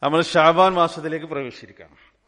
നമ്മൾ ഷാബാൻ മാസത്തിലേക്ക് പ്രവേശിക്കാം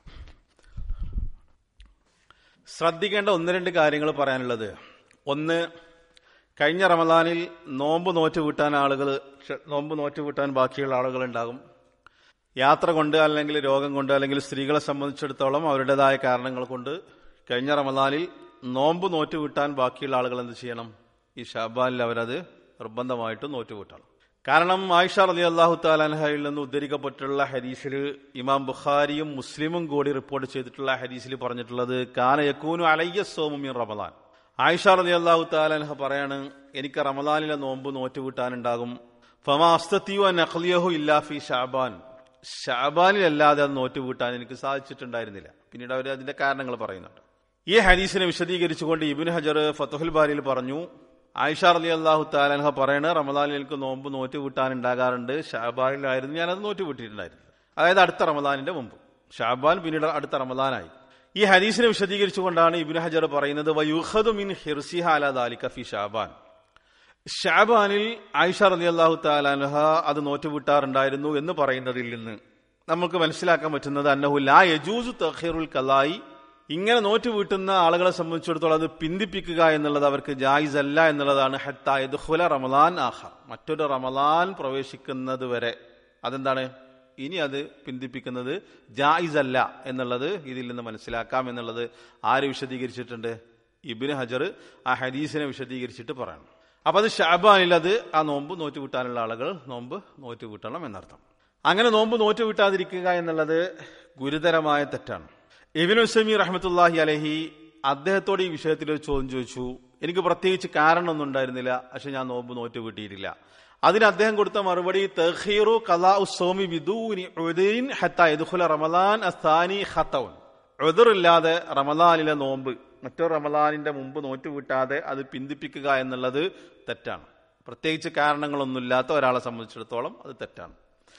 ശ്രദ്ധിക്കേണ്ട ഒന്ന് രണ്ട് കാര്യങ്ങൾ പറയാനുള്ളത് ഒന്ന് കഴിഞ്ഞ റമദാനിൽ നോമ്പ് നോറ്റ് വീട്ടാൻ ആളുകൾ നോമ്പ് നോറ്റ് വീട്ടാൻ ബാക്കിയുള്ള ആളുകൾ ഉണ്ടാകും യാത്ര കൊണ്ട് അല്ലെങ്കിൽ രോഗം കൊണ്ട് അല്ലെങ്കിൽ സ്ത്രീകളെ സംബന്ധിച്ചിടത്തോളം അവരുടേതായ കാരണങ്ങൾ കൊണ്ട് കഴിഞ്ഞ റമദാനിൽ നോമ്പ് നോറ്റ് വീട്ടാൻ ബാക്കിയുള്ള ആളുകൾ എന്ത് ചെയ്യണം ഈ ഷാബാനിൽ അവരത് നിർബന്ധമായിട്ടും നോറ്റ് വീട്ടണം കാരണം ആയിഷ അലി അള്ളാഹു താലാൻഹയിൽ നിന്ന് ഉദ്ധരിക്കപ്പെട്ടുള്ള ഹദീസിൽ ഇമാം ബുഖാരിയും മുസ്ലിമും കൂടി റിപ്പോർട്ട് ചെയ്തിട്ടുള്ള ഹദീസിൽ പറഞ്ഞിട്ടുള്ളത് കാന യക്കൂനു അലയ്യ സോമുമിൻ റമദാൻ ആയിഷ അലി അള്ളാഹു താലാൻഹ പറയാണ് എനിക്ക് റമദാനിലെ നോമ്പ് നോറ്റ് വീട്ടാനുണ്ടാകും ഫമാ അസ്തത്തിയു അൻ അഖ്ലിയഹു ഇല്ലാ ഫി ഷാബാൻ ഷാബാനിലല്ലാതെ അത് നോറ്റ് വീട്ടാൻ എനിക്ക് സാധിച്ചിട്ടുണ്ടായിരുന്നില്ല പിന്നീട് അവർ അതിന്റെ കാരണങ്ങൾ പറയുന്നുണ്ട് ഈ ഹദീസിനെ വിശദീകരിച്ചുകൊണ്ട് ഇബിൻ ഹജർ ഫത്തുഹുൽ ബാരിയിൽ പറഞ്ഞു ആയിഷ അലി അള്ളാഹു താലൻഹ പറയണ റമദാനിൽ എനിക്ക് നോമ്പ് നോറ്റ് വീട്ടാൻ ഉണ്ടാകാറുണ്ട് ഷാബാനിലായിരുന്നു ഞാനത് നോറ്റ് വീട്ടിയിട്ടുണ്ടായിരുന്നു അതായത് അടുത്ത റമദാനിന്റെ മുമ്പ് ഷാബാൻ പിന്നീട് അടുത്ത റമദാനായി ഈ ഹദീസിനെ വിശദീകരിച്ചുകൊണ്ടാണ് ഇബിൻ ഹജർ പറയുന്നത് വയുഹദു മിൻ ഹിർസിഹ അല ദാലിക ഫി ഷാബാൻ ഷാബാനിൽ ആയിഷ റലി അള്ളാഹു താലാൻഹ അത് നോറ്റ് വീട്ടാറുണ്ടായിരുന്നു എന്ന് പറയുന്നതിൽ നിന്ന് നമുക്ക് മനസ്സിലാക്കാൻ പറ്റുന്നത് അന്നഹു ലാ യജൂസു തഖീറുൽ കലായി ഇങ്ങനെ നോറ്റ് വീട്ടുന്ന ആളുകളെ സംബന്ധിച്ചിടത്തോളം അത് പിന്തിപ്പിക്കുക എന്നുള്ളത് അവർക്ക് ജായിസ് അല്ല എന്നുള്ളതാണ് ഹത്തായദ്ഹുല റമലാൻ ആഹ മറ്റൊരു റമലാൻ പ്രവേശിക്കുന്നത് വരെ അതെന്താണ് ഇനി അത് പിന്തിപ്പിക്കുന്നത് ജായിസ് അല്ല എന്നുള്ളത് ഇതിൽ നിന്ന് മനസ്സിലാക്കാം എന്നുള്ളത് ആര് വിശദീകരിച്ചിട്ടുണ്ട് ഇബിന് ഹജർ ആ ഹദീസിനെ വിശദീകരിച്ചിട്ട് പറയണം അപ്പൊ അത് ഷാബാനിൽ അത് ആ നോമ്പ് നോറ്റ് വീട്ടാനുള്ള ആളുകൾ നോമ്പ് നോറ്റ് വീട്ടണം എന്നർത്ഥം അങ്ങനെ നോമ്പ് നോറ്റ് വീട്ടാതിരിക്കുക എന്നുള്ളത് ഗുരുതരമായ തെറ്റാണ് ഇബിൻ ഉസമി റഹ്മത്തുല്ലാഹി അലഹി അദ്ദേഹത്തോട് ഈ വിഷയത്തിൽ ഒരു ചോദ്യം ചോദിച്ചു എനിക്ക് പ്രത്യേകിച്ച് കാരണമൊന്നും ഉണ്ടായിരുന്നില്ല പക്ഷെ ഞാൻ നോമ്പ് നോറ്റ് വീട്ടിയിട്ടില്ല അതിന് അദ്ദേഹം കൊടുത്ത മറുപടി തഹീറു കലാ ഉസോമി ബിദൂനി ഉദീൻ ഹത്ത യദ്ഖുല റമദാൻ അസ്താനി ഖത്തൗൻ ഉദറില്ലാതെ റമദാനിലെ നോമ്പ് മറ്റൊരു റമദാനിന്റെ മുമ്പ് നോറ്റ് വീട്ടാതെ അത് പിന്തിപ്പിക്കുക എന്നുള്ളത് തെറ്റാണ് പ്രത്യേകിച്ച് കാരണങ്ങളൊന്നുമില്ലാത്ത ഒരാളെ സംബന്ധിച്ചിടത്തോളം അത് തെറ്റാണ്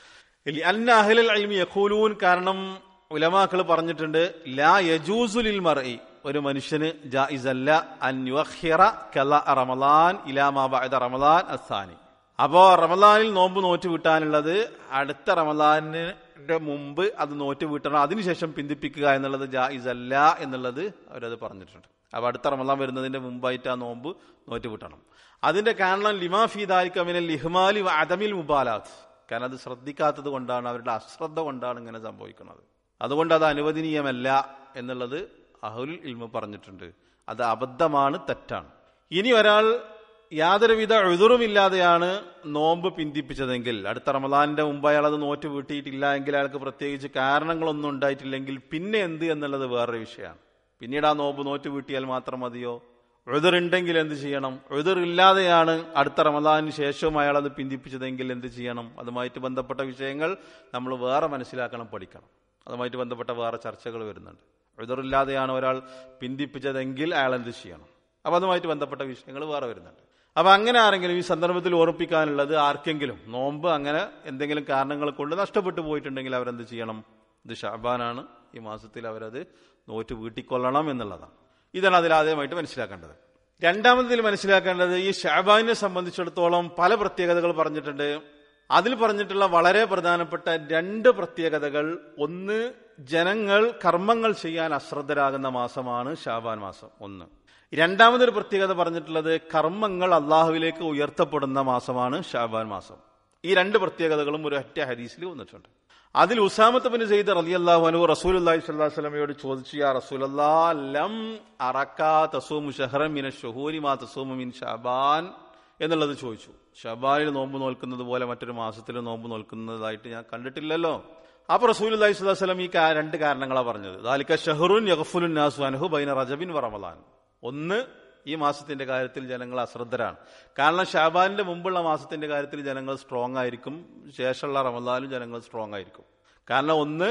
അന്ന അഹ്ലൽ അൽമി യഖൂലൂൻ കാരണം ഉലമാക്കൾ പറഞ്ഞിട്ടുണ്ട് ലാ യജൂസുലിൽ മർഇ ഒരു മനുഷ്യന് ജായിസല്ല അൻ യുഖിറ കല റമദാൻ ഇലാ മാ ബഅദ റമദാൻ അസാനി അപ്പോ റമദാനിൽ നോമ്പ് നോറ്റ് വീട്ടാനുള്ളത് അടുത്ത റമദാനിന്റെ മുമ്പ് അത് നോറ്റ് വീട്ടണം അതിനുശേഷം പിന്തിപ്പിക്കുക എന്നുള്ളത് ജായിസ് അല്ല എന്നുള്ളത് അവരത് പറഞ്ഞിട്ടുണ്ട് അപ്പൊ അടുത്ത റമദാൻ വരുന്നതിന്റെ മുമ്പായിട്ട് ആ നോമ്പ് നോറ്റ് വീട്ടണം അതിന്റെ കാരണം ലിമാ ഫീദാലിക്കമിനൽ ലിഹ്മാലി അദമിൽ മുബാലാത്ത് കാരണം അത് ശ്രദ്ധിക്കാത്തത് കൊണ്ടാണ് അവരുടെ അശ്രദ്ധ കൊണ്ടാണ് ഇങ്ങനെ സംഭവിക്കുന്നത് അതുകൊണ്ട് അത് അനുവദനീയമല്ല എന്നുള്ളത് അഹുൽ ഇൽമ പറഞ്ഞിട്ടുണ്ട് അത് അബദ്ധമാണ് തെറ്റാണ് ഇനി ഒരാൾ യാതൊരുവിധ എഴുതുറുമില്ലാതെയാണ് നോമ്പ് പിന്തിപ്പിച്ചതെങ്കിൽ അടുത്ത റമദാനിന്റെ മുമ്പ് അയാൾ അത് നോറ്റ് വീട്ടിയിട്ടില്ല എങ്കിൽ അയാൾക്ക് പ്രത്യേകിച്ച് കാരണങ്ങളൊന്നും ഉണ്ടായിട്ടില്ലെങ്കിൽ പിന്നെ എന്ത് എന്നുള്ളത് വേറൊരു വിഷയമാണ് പിന്നീട് ആ നോമ്പ് നോറ്റ് വീട്ടിയാൽ മാത്രം മതിയോ എഴുതറുണ്ടെങ്കിൽ എന്ത് ചെയ്യണം എഴുതറില്ലാതെയാണ് അടുത്ത റമദാനിന് ശേഷവും അയാൾ അത് പിന്തിപ്പിച്ചതെങ്കിൽ എന്ത് ചെയ്യണം അതുമായിട്ട് ബന്ധപ്പെട്ട വിഷയങ്ങൾ നമ്മൾ വേറെ മനസ്സിലാക്കണം പഠിക്കണം അതുമായിട്ട് ബന്ധപ്പെട്ട വേറെ ചർച്ചകൾ വരുന്നുണ്ട് എഴുതറില്ലാതെയാണ് ഒരാൾ പിന്തിപ്പിച്ചതെങ്കിൽ അയാൾ എന്ത് ചെയ്യണം അപ്പൊ അതുമായിട്ട് ബന്ധപ്പെട്ട വിഷയങ്ങൾ വേറെ വരുന്നുണ്ട് അപ്പൊ അങ്ങനെ ആരെങ്കിലും ഈ സന്ദർഭത്തിൽ ഓർപ്പിക്കാനുള്ളത് ആർക്കെങ്കിലും നോമ്പ് അങ്ങനെ എന്തെങ്കിലും കാരണങ്ങൾ കൊണ്ട് നഷ്ടപ്പെട്ടു പോയിട്ടുണ്ടെങ്കിൽ അവരെന്ത് ചെയ്യണം ഇത് ഷാബാനാണ് ഈ മാസത്തിൽ അവരത് നോറ്റ് വീട്ടിക്കൊള്ളണം എന്നുള്ളതാണ് ഇതാണ് അതിൽ ആദ്യമായിട്ട് മനസ്സിലാക്കേണ്ടത് രണ്ടാമതിൽ മനസ്സിലാക്കേണ്ടത് ഈ ഷാബാനിനെ സംബന്ധിച്ചിടത്തോളം പല പ്രത്യേകതകൾ പറഞ്ഞിട്ടുണ്ട് അതിൽ പറഞ്ഞിട്ടുള്ള വളരെ പ്രധാനപ്പെട്ട രണ്ട് പ്രത്യേകതകൾ ഒന്ന് ജനങ്ങൾ കർമ്മങ്ങൾ ചെയ്യാൻ അശ്രദ്ധരാകുന്ന മാസമാണ് ഷാബാൻ മാസം ഒന്ന് രണ്ടാമതൊരു പ്രത്യേകത പറഞ്ഞിട്ടുള്ളത് കർമ്മങ്ങൾ അള്ളാഹുവിലേക്ക് ഉയർത്തപ്പെടുന്ന മാസമാണ് ഷാബാൻ മാസം ഈ രണ്ട് പ്രത്യേകതകളും ഒരു ഒറ്റ ഹദീസിൽ വന്നിട്ടുണ്ട് അതിൽ ഉസാമത്ത് ബിൻ സെയ്ദ് റലി അള്ളാഹു അനു റസൂൽ അള്ളാഹി സ്വല്ലാ സ്വലമയോട് ചോദിച്ചു യാ റസൂൽ ലം അറക്കാ തസൂമു ഷഹറം മിന ഷഹൂരി മാ തസൂമു മിൻ ഷാബാൻ എന്നുള്ളത് ചോദിച്ചു ഷബാനിൽ നോമ്പ് നോൽക്കുന്നത് പോലെ മറ്റൊരു മാസത്തിൽ നോമ്പ് നോൽക്കുന്നതായിട്ട് ഞാൻ കണ്ടിട്ടില്ലല്ലോ അപ്പൊ റസൂൽ അള്ളഹി സ്വലാഹു വസ്ലം ഈ രണ്ട് കാരണങ്ങളാണ് പറഞ്ഞത് ദാലിക്ക ഷഹറുൻ യഹഫുലുൻ നാസു അൻഹു ബൈന റജബിൻ വറമലാൻ ഒന്ന് ഈ മാസത്തിന്റെ കാര്യത്തിൽ ജനങ്ങൾ അശ്രദ്ധരാണ് കാരണം ഷാബാനിന്റെ മുമ്പുള്ള മാസത്തിന്റെ കാര്യത്തിൽ ജനങ്ങൾ സ്ട്രോങ് ആയിരിക്കും ശേഷമുള്ള റമദാനും ജനങ്ങൾ സ്ട്രോങ് ആയിരിക്കും കാരണം ഒന്ന്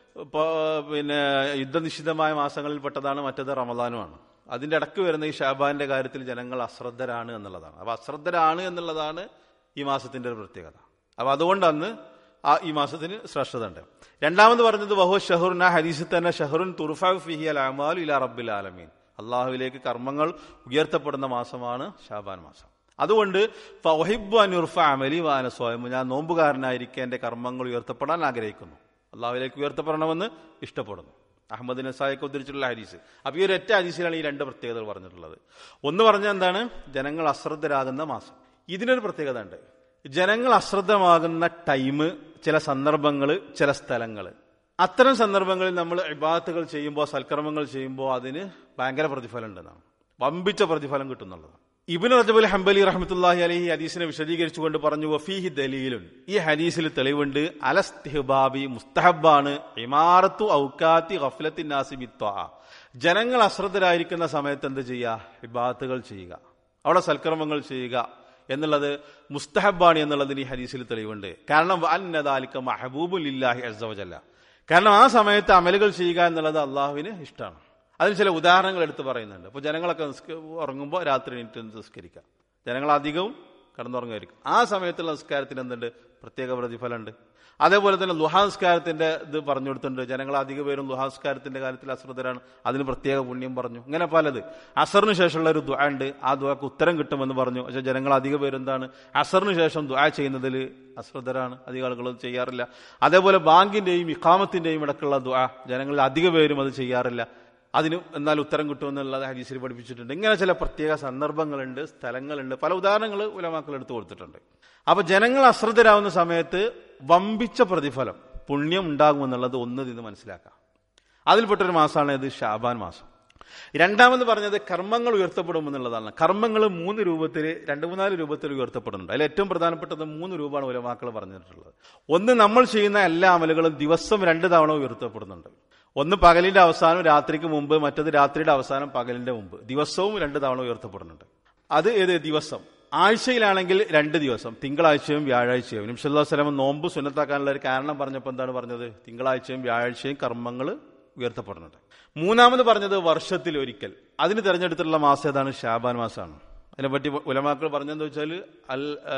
പിന്നെ യുദ്ധനിശ്ചിതമായ മാസങ്ങളിൽ പെട്ടതാണ് മറ്റത് റമദാനുമാണ് അതിന്റെ ഇടയ്ക്ക് വരുന്ന ഈ ഷാബാന്റെ കാര്യത്തിൽ ജനങ്ങൾ അശ്രദ്ധരാണ് എന്നുള്ളതാണ് അപ്പൊ അശ്രദ്ധരാണ് എന്നുള്ളതാണ് ഈ മാസത്തിന്റെ ഒരു പ്രത്യേകത അപ്പൊ അതുകൊണ്ടന്ന് ആ ഈ മാസത്തിന് ശ്രേഷ്ഠത ഉണ്ട് രണ്ടാമത് പറഞ്ഞത് ബഹു ഷഹറുൻ ആ ഹദീസിൽ തന്നെ ഷഹറുൻ തുർഫാഖ് ഫിഹി അൽ അമാലു ഇല റബ്ബിൽ ആലമീൻ അള്ളാഹുവിലേക്ക് കർമ്മങ്ങൾ ഉയർത്തപ്പെടുന്ന മാസമാണ് ഷാബാൻ മാസം അതുകൊണ്ട് ഫഹിബ് അനുർഫ അമലി വാന സ്വയം ഞാൻ നോമ്പുകാരനായിരിക്കെ എന്റെ കർമ്മങ്ങൾ ഉയർത്തപ്പെടാൻ ആഗ്രഹിക്കുന്നു അള്ളാഹുലേക്ക് ഉയർത്തപ്പെടണമെന്ന് ഇഷ്ടപ്പെടുന്നു അഹമ്മദ് നസായൊക്കെ ഉദ്ധരിച്ചിട്ടുള്ള ഹദീസ് അപ്പൊ ഈ ഒരു ഒറ്റ ഹദീസിലാണ് ഈ രണ്ട് പ്രത്യേകതകൾ പറഞ്ഞിട്ടുള്ളത് ഒന്ന് പറഞ്ഞാൽ എന്താണ് ജനങ്ങൾ അശ്രദ്ധരാകുന്ന മാസം ഇതിനൊരു പ്രത്യേകത ഉണ്ട് ജനങ്ങൾ അശ്രദ്ധമാകുന്ന ടൈം ചില സന്ദർഭങ്ങൾ ചില സ്ഥലങ്ങൾ അത്തരം സന്ദർഭങ്ങളിൽ നമ്മൾ ഇബാത്തുകൾ ചെയ്യുമ്പോൾ സൽക്കർമ്മങ്ങൾ ചെയ്യുമ്പോൾ അതിന് ഭയങ്കര പ്രതിഫലം ഉണ്ടെന്നാണ് വമ്പിച്ച പ്രതിഫലം കിട്ടുന്നുള്ളതാണ് ഇബിൻ റജബുൽ ഹംബലി റഹ്മത്തുല്ലാഹി അലഹി ഹദീസിനെ വിശദീകരിച്ചുകൊണ്ട് പറഞ്ഞു വഫീഹി ദലീലുൻ ഈ ഹദീസിൽ തെളിവുണ്ട് അലസ്തിഹബാബി മുസ്തഹബാണ് ഇമാറത്തു ഔക്കാത്തി ഗഫ്ലത്തിൻ നാസി ജനങ്ങൾ അശ്രദ്ധരായിരിക്കുന്ന സമയത്ത് എന്ത് ചെയ്യുക ഇബാത്തുകൾ ചെയ്യുക അവിടെ സൽക്കർമ്മങ്ങൾ ചെയ്യുക എന്നുള്ളത് മുസ്തഹബാണ് എന്നുള്ളതിന് ഈ ഹദീസിൽ തെളിവുണ്ട് കാരണം അന്നദാലിക്ക മഹബൂബുലില്ലാഹി അസവജല്ല കാരണം ആ സമയത്ത് അമലുകൾ ചെയ്യുക എന്നുള്ളത് അള്ളാഹുവിന് ഇഷ്ടമാണ് അതിന് ചില ഉദാഹരണങ്ങൾ എടുത്ത് പറയുന്നുണ്ട് അപ്പോൾ ജനങ്ങളൊക്കെ നിസ്ക- ഉറങ്ങുമ്പോൾ രാത്രി എണീറ്റ് നിസ്കരിക്കുക ജനങ്ങൾ അധികവും കടന്നുറങ്ങുമായിരിക്കും ആ സമയത്തുള്ള നിസ്കാരത്തിന് എന്തുണ്ട് പ്രത്യേക പ്രതിഫലമുണ്ട് അതേപോലെ തന്നെ ലുഹാസ്കാരത്തിന്റെ ഇത് പറഞ്ഞു കൊടുത്തിട്ടുണ്ട് ജനങ്ങൾ അധിക പേരും ലുഹാസ്കാരത്തിന്റെ കാര്യത്തിൽ അശ്രദ്ധരാണ് അതിന് പ്രത്യേക പുണ്യം പറഞ്ഞു ഇങ്ങനെ പലത് അസറിന് ശേഷമുള്ള ഒരു ദുആ ഉണ്ട് ആ ദുആക്ക് ഉത്തരം കിട്ടുമെന്ന് പറഞ്ഞു പക്ഷെ ജനങ്ങൾ അധിക പേരും എന്താണ് അസറിന് ശേഷം ദുആ ചെയ്യുന്നതിൽ അശ്രദ്ധരാണ് അധിക ആളുകളും ചെയ്യാറില്ല അതേപോലെ ബാങ്കിന്റെയും ഇഖാമത്തിന്റെയും ഇടക്കുള്ള ദുആ ജനങ്ങളിൽ അധിക പേരും അത് ചെയ്യാറില്ല അതിന് എന്നാൽ ഉത്തരം കിട്ടുമെന്നുള്ളത് ഹദീസിൽ പഠിപ്പിച്ചിട്ടുണ്ട് ഇങ്ങനെ ചില പ്രത്യേക സന്ദർഭങ്ങളുണ്ട് സ്ഥലങ്ങളുണ്ട് പല ഉദാഹരണങ്ങൾ ഉലമാക്കൾ എടുത്തു കൊടുത്തിട്ടുണ്ട് അപ്പൊ ജനങ്ങൾ അശ്രദ്ധരാകുന്ന സമയത്ത് വമ്പിച്ച പ്രതിഫലം പുണ്യം ഉണ്ടാകുമെന്നുള്ളത് ഒന്ന് ഇത് മനസ്സിലാക്കാം അതിൽപ്പെട്ടൊരു മാസമാണ് ഇത് ഷാബാൻ മാസം രണ്ടാമത് പറഞ്ഞത് കർമ്മങ്ങൾ ഉയർത്തപ്പെടുമെന്നുള്ളതാണ് കർമ്മങ്ങൾ മൂന്ന് രൂപത്തിൽ രണ്ട് മൂന്നാല് രൂപത്തിൽ ഉയർത്തപ്പെടുന്നുണ്ട് അതിൽ ഏറ്റവും പ്രധാനപ്പെട്ടത് മൂന്ന് രൂപമാണ് ഉലമാക്കൾ പറഞ്ഞിട്ടുള്ളത് ഒന്ന് നമ്മൾ ചെയ്യുന്ന എല്ലാ അമലുകളും ദിവസം രണ്ട് തവണ ഉയർത്തപ്പെടുന്നുണ്ട് ഒന്ന് പകലിന്റെ അവസാനം രാത്രിക്ക് മുമ്പ് മറ്റത് രാത്രിയുടെ അവസാനം പകലിന്റെ മുമ്പ് ദിവസവും രണ്ട് തവണ ഉയർത്തപ്പെടുന്നുണ്ട് അത് ഏത് ദിവസം ആഴ്ചയിലാണെങ്കിൽ രണ്ട് ദിവസം തിങ്കളാഴ്ചയും വ്യാഴാഴ്ചയും നിമിഷല്ലാ സ്വലം നോമ്പ് സുന്നത്താക്കാനുള്ള ഒരു കാരണം പറഞ്ഞപ്പോൾ എന്താണ് പറഞ്ഞത് തിങ്കളാഴ്ചയും വ്യാഴാഴ്ചയും കർമ്മങ്ങൾ ഉയർത്തപ്പെടുന്നുണ്ട് മൂന്നാമത് പറഞ്ഞത് വർഷത്തിൽ ഒരിക്കൽ അതിന് തെരഞ്ഞെടുത്തിട്ടുള്ള മാസം ഏതാണ് ഷാബാൻ മാസമാണ് അതിനെപ്പറ്റി ഉലമാക്കൾ പറഞ്ഞെന്ന് വെച്ചാൽ അൽ ആ,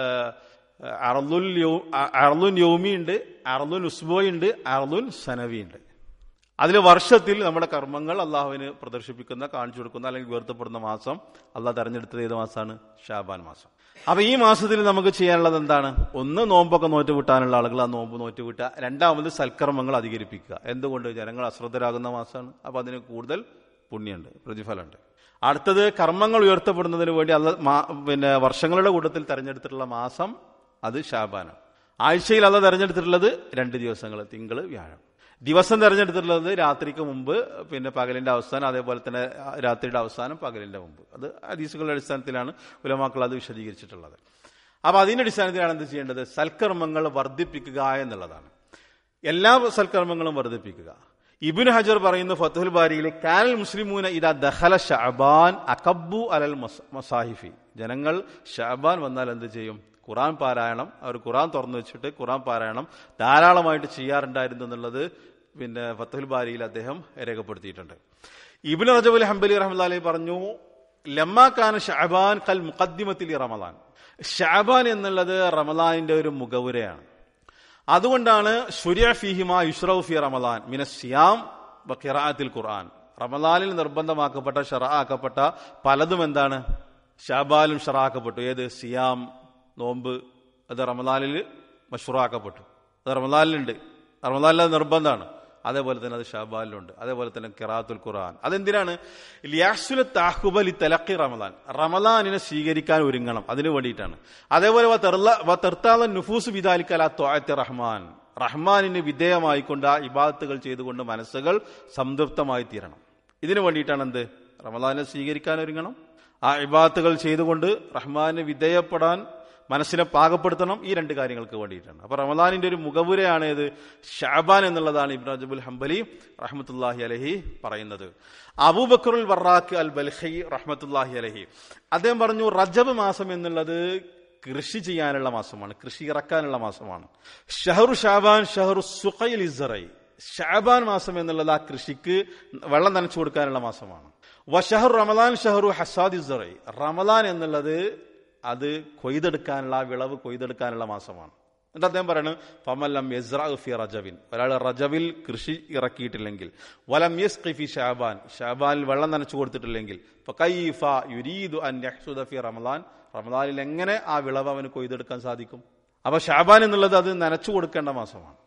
അർലുൽ യൗ- അ- അർലുൻ യോമി ഉണ്ട് അർലുൻ ഉസ്ബോയ് ഉണ്ട് അർലുൻ സനവി ഉണ്ട് അതിൽ വർഷത്തിൽ നമ്മുടെ കർമ്മങ്ങൾ അള്ളാഹുവിന് പ്രദർശിപ്പിക്കുന്ന കാണിച്ചു കൊടുക്കുന്ന അല്ലെങ്കിൽ ഉയർത്തപ്പെടുന്ന മാസം അള്ളാഹ് തെരഞ്ഞെടുത്തത് ഏത് മാസമാണ് ഷാബാൻ മാസം അപ്പൊ ഈ മാസത്തിൽ നമുക്ക് ചെയ്യാനുള്ളത് എന്താണ് ഒന്ന് നോമ്പൊക്കെ നോറ്റ് വിട്ടാനുള്ള ആളുകൾ ആ നോമ്പ് നോറ്റ് വിട്ടുക രണ്ടാമത് സൽക്കർമ്മങ്ങൾ അധികരിപ്പിക്കുക എന്തുകൊണ്ട് ജനങ്ങൾ അശ്രദ്ധരാകുന്ന മാസമാണ് അപ്പൊ അതിന് കൂടുതൽ പുണ്യമുണ്ട് പ്രതിഫലമുണ്ട് അടുത്തത് കർമ്മങ്ങൾ ഉയർത്തപ്പെടുന്നതിന് വേണ്ടി അല്ല മാ- പിന്നെ വർഷങ്ങളുടെ കൂട്ടത്തിൽ തെരഞ്ഞെടുത്തിട്ടുള്ള മാസം അത് ഷാബാനാണ് ആഴ്ചയിൽ അല്ല തെരഞ്ഞെടുത്തിട്ടുള്ളത് രണ്ട് ദിവസങ്ങൾ തിങ്കൾ വ്യാഴം ദിവസം തെരഞ്ഞെടുത്തിട്ടുള്ളത് രാത്രിക്ക് മുമ്പ് പിന്നെ പകലിന്റെ അവസാനം അതേപോലെ തന്നെ രാത്രിയുടെ അവസാനം പകലിന്റെ മുമ്പ് അത് ഹദീസുകളുടെ അടിസ്ഥാനത്തിലാണ് ഉലമാക്കൾ അത് വിശദീകരിച്ചിട്ടുള്ളത് അപ്പൊ അതിന്റെ അടിസ്ഥാനത്തിലാണ് എന്ത് ചെയ്യേണ്ടത് സൽക്കർമ്മങ്ങൾ വർദ്ധിപ്പിക്കുക എന്നുള്ളതാണ് എല്ലാ സൽക്കർമ്മങ്ങളും വർദ്ധിപ്പിക്കുക ഇബിൻ ഹജർ പറയുന്ന ഫത്തുൽ ബാരിയിലെ കാനൽ മുസ്ലിമൂന ഇതാ ദഹല ഷഅബാൻ അക്കബു അലൽ മസ- മസാഹിഫി ജനങ്ങൾ ഷഅബാൻ വന്നാൽ എന്ത് ചെയ്യും ഖുറാൻ പാരായണം അവർ ഖുറാൻ തുറന്നു വെച്ചിട്ട് ഖുറാൻ പാരായണം ധാരാളമായിട്ട് ചെയ്യാറുണ്ടായിരുന്നു എന്നുള്ളത് പിന്നെ ഫത്തുൽ ബാരിയിൽ അദ്ദേഹം രേഖപ്പെടുത്തിയിട്ടുണ്ട് ഇബിൻ റജബുൽ ഹംബലി റഹ്മലി പറഞ്ഞു ലമ്മാക്കാന ഷഅബാൻ കൽ മുഖദ്ദിമത്തിൽ റമദാൻ ഷഅബാൻ എന്നുള്ളത് റമദാനിന്റെ ഒരു മുഖവുരയാണ് അതുകൊണ്ടാണ് ഷുരിയ ഫിഹിമ യുഷ്റൌ ഫി റമദാൻ മിന സിയാം വ ഖിറാഅത്തിൽ ഖുർആൻ റമദാനിൽ നിർബന്ധമാക്കപ്പെട്ട ഷറാക്കപ്പെട്ട പലതും എന്താണ് ഷാബാലും ഷറാക്കപ്പെട്ടു ഏത് സിയാം നോമ്പ് അത് റമദാനിൽ മഷൂറാക്കപ്പെട്ടു അത് റമദാനിലുണ്ട് റമദാനിൽ അത് നിർബന്ധമാണ് അതേപോലെ തന്നെ അത് ഷാബാലിലുണ്ട് അതേപോലെ തന്നെ കിറാത്തുൽ ഖുർആൻ അതെന്തിനാണ് ലിയാസുല താഹുബലി തലക്കി റമദാൻ റമദാനിനെ സ്വീകരിക്കാൻ ഒരുങ്ങണം അതിനു വേണ്ടിയിട്ടാണ് അതേപോലെ വ തെർല- വ തെർത്താല നുഫൂസ് വിദാലിക്കല ത്വാഅത്തി റഹ്മാൻ റഹ്മാനിന് വിധേയമായിക്കൊണ്ട് ആ ഇബാദത്തുകൾ ചെയ്തുകൊണ്ട് മനസ്സുകൾ സംതൃപ്തമായി തീരണം ഇതിനു വേണ്ടിയിട്ടാണ് എന്ത് റമദാനെ സ്വീകരിക്കാൻ ഒരുങ്ങണം ആ ഇബാദത്തുകൾ ചെയ്തുകൊണ്ട് റഹ്മാന് വിധേയപ്പെടാൻ മനസ്സിനെ പാകപ്പെടുത്തണം ഈ രണ്ട് കാര്യങ്ങൾക്ക് വേണ്ടിയിട്ടാണ് അപ്പൊ റമദാനിന്റെ ഒരു മുഖവുരയാണ് ഇത് ഷാബാൻ എന്നുള്ളതാണ് ഇബ്രാ ജബുൽ ഹംബലി റഹ്മത്തുല്ലാഹി അലഹി പറയുന്നത് അബൂബക്കറുൽ വറാഖ് അൽ ബൽഹി റഹ്മത്തുല്ലാഹി അലഹി അദ്ദേഹം പറഞ്ഞു റജബ് മാസം എന്നുള്ളത് കൃഷി ചെയ്യാനുള്ള മാസമാണ് കൃഷി ഇറക്കാനുള്ള മാസമാണ് ഷഹറു ഷാബാൻ ഷഹറു സുഖൈൽ ഇസറൈ ഷാബാൻ മാസം എന്നുള്ളത് ആ കൃഷിക്ക് വെള്ളം നനച്ചു കൊടുക്കാനുള്ള മാസമാണ് വഷഹർ റമദാൻ ഷഹറു ഹസാദ് ഇസറൈ റമദാൻ എന്നുള്ളത് അത് കൊയ്തെടുക്കാനുള്ള ആ വിളവ് കൊയ്തെടുക്കാനുള്ള മാസമാണ് എന്നിട്ട് അദ്ദേഹം പറയുന്നത് ഫമല്ലം യസ്റ ഫി റജബിൻ ഒരാൾ റജബിൽ കൃഷി ഇറക്കിയിട്ടില്ലെങ്കിൽ വലം യസ് ഫി ഷാബാൻ ഷാബാനിൽ വെള്ളം നനച്ചു കൊടുത്തിട്ടില്ലെങ്കിൽ ഫകൈഫ യുരീദു അൻ യഹ്സുദ ഫി റമദാൻ റമദാനിൽ എങ്ങനെ ആ വിളവ് അവന് കൊയ്തെടുക്കാൻ സാധിക്കും അപ്പൊ ഷാബാൻ എന്നുള്ളത് അത് നനച്ചു കൊടുക്കേണ്ട മാസമാണ്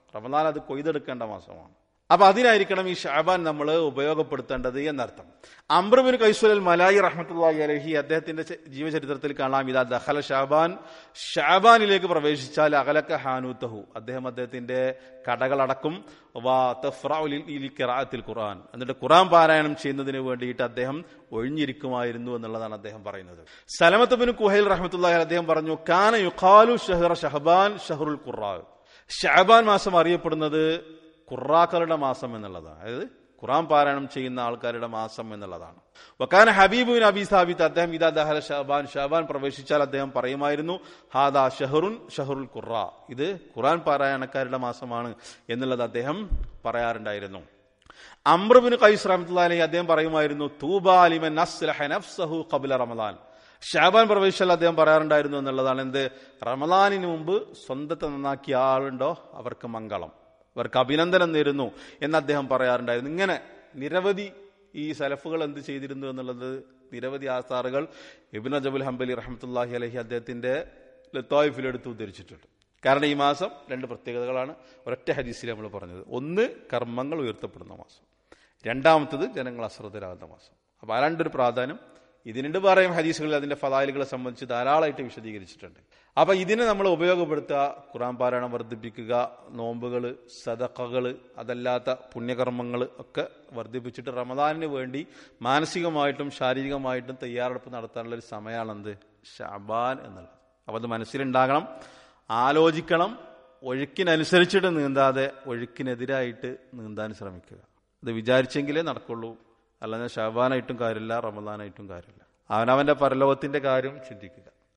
റമദാൻ അത് കൊയ്തെടുക്കേണ്ട മാസമാണ് അപ്പൊ അതിനായിരിക്കണം ഈ ഷാബാൻ നമ്മൾ ഉപയോഗപ്പെടുത്തേണ്ടത് എന്നർത്ഥം അംബ്രബിൻ കൈസുൽ മലായി റഹ്മത്തുള്ളി അലഹി അദ്ദേഹത്തിന്റെ ചെ- ജീവചരിത്രത്തിൽ കാണാം ഇതാ ദഹല ഷാബാൻ ഷാബാനിലേക്ക് പ്രവേശിച്ചാൽ അകലക്ക ഹാനൂത്തഹു അദ്ദേഹം അദ്ദേഹത്തിന്റെ കടകളടക്കും വാ തഫ്റഉ ലിൽ- ലിൽ ഖിറാഅത്തിൽ ഖുർആൻ എന്നിട്ട് ഖുർആൻ പാരായണം ചെയ്യുന്നതിന് വേണ്ടിയിട്ട് അദ്ദേഹം ഒഴിഞ്ഞിരിക്കുമായിരുന്നു എന്നുള്ളതാണ് അദ്ദേഹം പറയുന്നത് സലമത്ത് ബിൻ കുഹൈൽ റഹ്മത്തുള്ളാഹി അലൈഹി അദ്ദേഹം പറഞ്ഞു കാന യുഖാലു ഷഹ്റ ഷഹബാൻ ഷഹറുൽ ഖുറാ ഷഹബാൻ മാസം അറിയപ്പെടുന്നത് ഖുറാക്കളുടെ മാസം എന്നുള്ളതാണ് അതായത് ഖുറാൻ പാരായണം ചെയ്യുന്ന ആൾക്കാരുടെ മാസം എന്നുള്ളതാണ് വക്കാന ഹബീബുൻ അബി സാബിത്ത് അദ്ദേഹം ഇതാ ദഹല ഷഹബാൻ ഷഹബാൻ പ്രവേശിച്ചാൽ അദ്ദേഹം പറയുമായിരുന്നു ഹാദാ ഷഹറുൻ ഷഹറുൽ ഖുറ ഇത് ഖുറാൻ പാരായണക്കാരുടെ മാസമാണ് എന്നുള്ളത് അദ്ദേഹം പറയാറുണ്ടായിരുന്നു അമ്രബിന് ഖൈസ് റഹ്മത്തുള്ളാഹി അലൈഹി അദ്ദേഹം പറയുമായിരുന്നു തൂബാലിമൻ അസ്ലഹ നഫ്സഹു ഖബ്ല റമദാൻ ഷാബാൻ പ്രവേശിച്ചാൽ അദ്ദേഹം പറയാറുണ്ടായിരുന്നു എന്നുള്ളതാണ് എന്ത് റമദാനിന് മുമ്പ് സ്വന്തത്തെ നന്നാക്കിയ ആളുണ്ടോ അവർക്ക് മംഗളം അവർക്ക് അഭിനന്ദനം നേരുന്നു എന്ന് അദ്ദേഹം പറയാറുണ്ടായിരുന്നു ഇങ്ങനെ നിരവധി ഈ സലഫുകൾ എന്ത് ചെയ്തിരുന്നു എന്നുള്ളത് നിരവധി ആസാറുകൾ ഇബിൻ അജബുൽ ഹംബലി റഹ്മത്തുല്ലാഹി അലഹി അദ്ദേഹത്തിന്റെ ലത്തോയിഫിൽ എടുത്ത് ഉദ്ധരിച്ചിട്ടുണ്ട് കാരണം ഈ മാസം രണ്ട് പ്രത്യേകതകളാണ് ഒരൊറ്റ ഹദീസിൽ നമ്മൾ പറഞ്ഞത് ഒന്ന് കർമ്മങ്ങൾ ഉയർത്തപ്പെടുന്ന മാസം രണ്ടാമത്തത് ജനങ്ങൾ അശ്രദ്ധരാകുന്ന മാസം അപ്പോൾ ആ രണ്ടൊരു പ്രാധാന്യം ഇതിനുണ്ട് പറയും ഹദീസുകളിൽ അതിന്റെ ഫലാലുകളെ സംബന്ധിച്ച് ധാരാളമായിട്ട് വിശദീകരിച്ചിട്ടുണ്ട് അപ്പൊ ഇതിനെ നമ്മൾ ഉപയോഗപ്പെടുത്തുക ഖുറാൻ പാരായണം വർദ്ധിപ്പിക്കുക നോമ്പുകൾ സദക്കകൾ അതല്ലാത്ത പുണ്യകർമ്മങ്ങൾ ഒക്കെ വർദ്ധിപ്പിച്ചിട്ട് റമദാനിന് വേണ്ടി മാനസികമായിട്ടും ശാരീരികമായിട്ടും തയ്യാറെടുപ്പ് നടത്താനുള്ള ഒരു സമയമാണെന്ത് ഷാബാൻ എന്നുള്ളത് അപ്പൊ അത് മനസ്സിലുണ്ടാകണം ആലോചിക്കണം ഒഴുക്കിനനുസരിച്ചിട്ട് നീന്താതെ ഒഴുക്കിനെതിരായിട്ട് നീന്താൻ ശ്രമിക്കുക ഇത് വിചാരിച്ചെങ്കിലേ നടക്കുള്ളൂ അല്ലാതെ ഷാബാനായിട്ടും കാര്യമില്ല റമദാനായിട്ടും കാര്യമില്ല അവനവന്റെ പരലോകത്തിന്റെ കാര്യം ചിന്തിക്കുക